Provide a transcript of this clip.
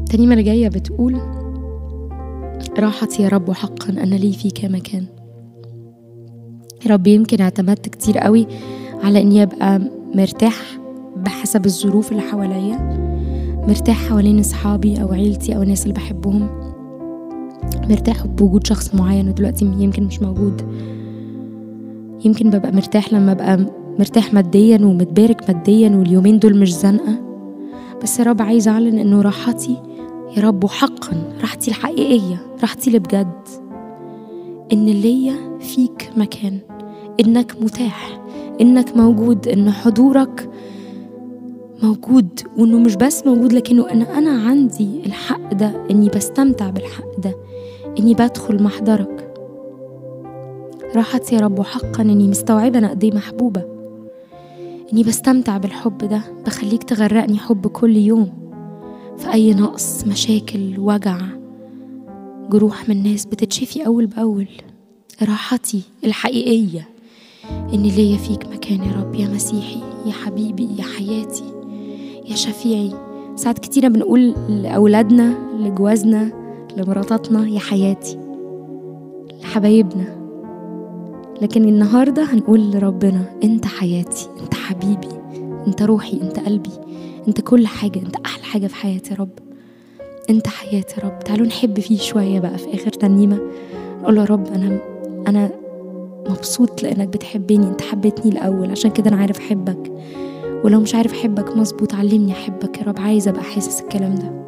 الترنيمة اللي جاية بتقول راحتي يا رب حقا أنا لي فيك مكان يا رب يمكن اعتمدت كتير قوي على إني أبقى مرتاح بحسب الظروف اللي حواليا مرتاح حوالين أصحابي أو عيلتي أو الناس اللي بحبهم مرتاح بوجود شخص معين ودلوقتي يمكن مش موجود يمكن ببقى مرتاح لما أبقى مرتاح ماديا ومتبارك ماديا واليومين دول مش زنقة بس يا رب عايز أعلن إنه راحتي يا رب وحقا راحتي الحقيقية راحتي اللي بجد إن ليا فيك مكان إنك متاح إنك موجود إن حضورك موجود وإنه مش بس موجود لكنه أنا أنا عندي الحق ده إني بستمتع بالحق ده إني بدخل محضرك راحتي يا رب وحقا إني مستوعبة أنا قد إيه محبوبة إني بستمتع بالحب ده بخليك تغرقني حب كل يوم في أي نقص مشاكل وجع جروح من ناس بتتشفي أول بأول راحتي الحقيقية إن ليا فيك مكان يا رب يا مسيحي يا حبيبي يا حياتي يا شفيعي ساعات كتيرة بنقول لأولادنا لجوازنا لمراتاتنا يا حياتي لحبايبنا لكن النهاردة هنقول لربنا انت حياتي انت حبيبي انت روحي انت قلبي انت كل حاجة انت احلى حاجة في حياتي يا رب انت حياتي يا رب تعالوا نحب فيه شوية بقى في اخر ترنيمة نقول يا رب انا انا مبسوط لانك بتحبني انت حبيتني الاول عشان كده انا عارف احبك ولو مش عارف احبك مظبوط علمني احبك يا رب عايزة ابقى حاسس الكلام ده